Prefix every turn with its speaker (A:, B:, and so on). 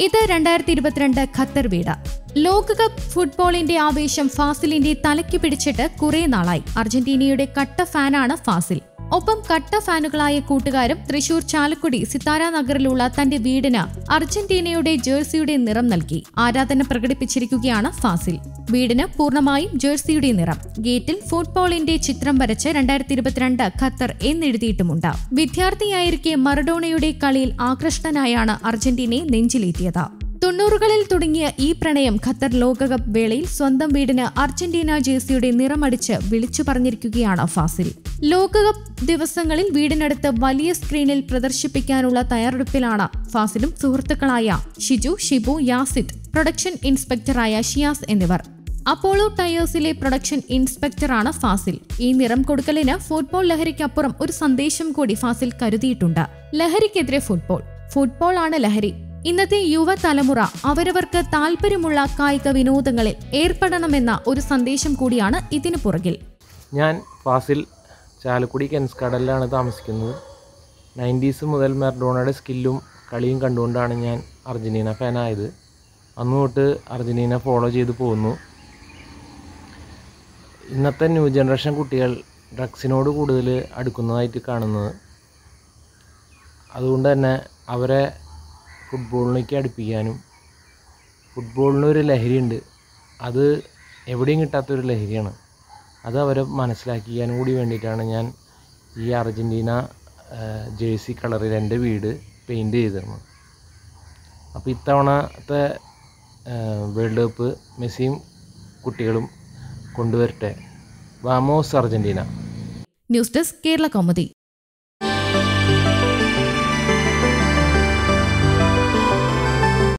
A: ഇത് രണ്ടായിരത്തി ഇരുപത്തിരണ്ട് ഖത്തർ വീട് ലോകകപ്പ് ഫുട്ബോളിന്റെ ആവേശം ഫാസിലിന്റെ തലയ്ക്ക് പിടിച്ചിട്ട് കുറെ നാളായി അർജന്റീനയുടെ കട്ട ഫാനാണ് ഫാസിൽ ഒപ്പം കട്ട ഫാനുകളായ കൂട്ടുകാരും തൃശൂർ ചാലക്കുടി സിത്താര നഗറിലുള്ള തന്റെ വീടിന് അർജന്റീനയുടെ ജേഴ്സിയുടെ നിറം നൽകി ആരാധന പ്രകടിപ്പിച്ചിരിക്കുകയാണ് ഫാസിൽ വീടിന് പൂർണ്ണമായും ജേഴ്സിയുടെ നിറം ഗേറ്റിൽ ഫുട്ബോളിന്റെ ചിത്രം വരച്ച് രണ്ടായിരത്തി ഇരുപത്തിരണ്ട് ഖത്തർ എന്നെഴുതിയിട്ടുമുണ്ട് വിദ്യാർത്ഥിയായിരിക്കെ മറഡോണയുടെ കളിയിൽ ആകൃഷ്ടനായാണ് അർജന്റീനയെ നെഞ്ചിലേറ്റിയത് തൊണ്ണൂറുകളിൽ തുടങ്ങിയ ഈ പ്രണയം ഖത്തർ ലോകകപ്പ് വേളയിൽ സ്വന്തം വീടിന് അർജന്റീന ജേഴ്സിയുടെ നിറമടിച്ച് വിളിച്ചു പറഞ്ഞിരിക്കുകയാണ് ഫാസിൽ ലോകകപ്പ് ദിവസങ്ങളിൽ വീടിനടുത്ത് വലിയ സ്ക്രീനിൽ പ്രദർശിപ്പിക്കാനുള്ള തയ്യാറെടുപ്പിലാണ് ഫാസിലും സുഹൃത്തുക്കളായ ഷിജു ഷിബു യാസിദ് പ്രൊഡക്ഷൻ ഇൻസ്പെക്ടറായ ഷിയാസ് എന്നിവർ അപ്പോളോ ടയേഴ്സിലെ പ്രൊഡക്ഷൻ ഇൻസ്പെക്ടറാണ് ഫാസിൽ ഈ നിറം കൊടുക്കലിന് ഫുട്ബോൾ ലഹരിക്കപ്പുറം ഒരു സന്ദേശം കൂടി ഫാസിൽ കരുതിയിട്ടുണ്ട് ലഹരിക്കെതിരെ ഫുട്ബോൾ ഫുട്ബോൾ ആണ് ലഹരി ഇന്നത്തെ യുവതലമുറ അവരവർക്ക് താല്പര്യമുള്ള കായിക വിനോദങ്ങളിൽ ഏർപ്പെടണമെന്ന ഒരു സന്ദേശം കൂടിയാണ് ഇതിനു പുറകിൽ
B: ഞാൻ ഫാസിൽ ചാലക്കുടി കെൻസ്കടലിലാണ് താമസിക്കുന്നത് നയൻറ്റീസ് മുതൽ മെർഡോണയുടെ സ്കില്ലും കളിയും കണ്ടുകൊണ്ടാണ് ഞാൻ അർജൻറ്റീന ഫാനായത് അന്ന് തൊട്ട് അർജൻറ്റീന ഫോളോ ചെയ്ത് പോകുന്നു ഇന്നത്തെ ന്യൂ ജനറേഷൻ കുട്ടികൾ ഡ്രഗ്സിനോട് കൂടുതൽ അടുക്കുന്നതായിട്ട് കാണുന്നത് അതുകൊണ്ട് തന്നെ അവരെ ഫുട്ബോളിലേക്ക് അടുപ്പിക്കാനും ഫുട്ബോളിനൊരു ലഹരിയുണ്ട് അത് എവിടെയും കിട്ടാത്തൊരു ലഹരിയാണ് അത് അവരെ മനസ്സിലാക്കിക്കാനും കൂടി വേണ്ടിയിട്ടാണ് ഞാൻ ഈ അർജൻറ്റീന ജേഴ്സി കളറിൽ എൻ്റെ വീട് പെയിൻറ് ചെയ്തിരുന്നത് അപ്പോൾ ഇത്തവണത്തെ വേൾഡ് കപ്പ് മെസ്സിയും കുട്ടികളും കൊണ്ടുവരട്ടെ വാമോസ് Argentina
A: news desk Kerala Kaumudi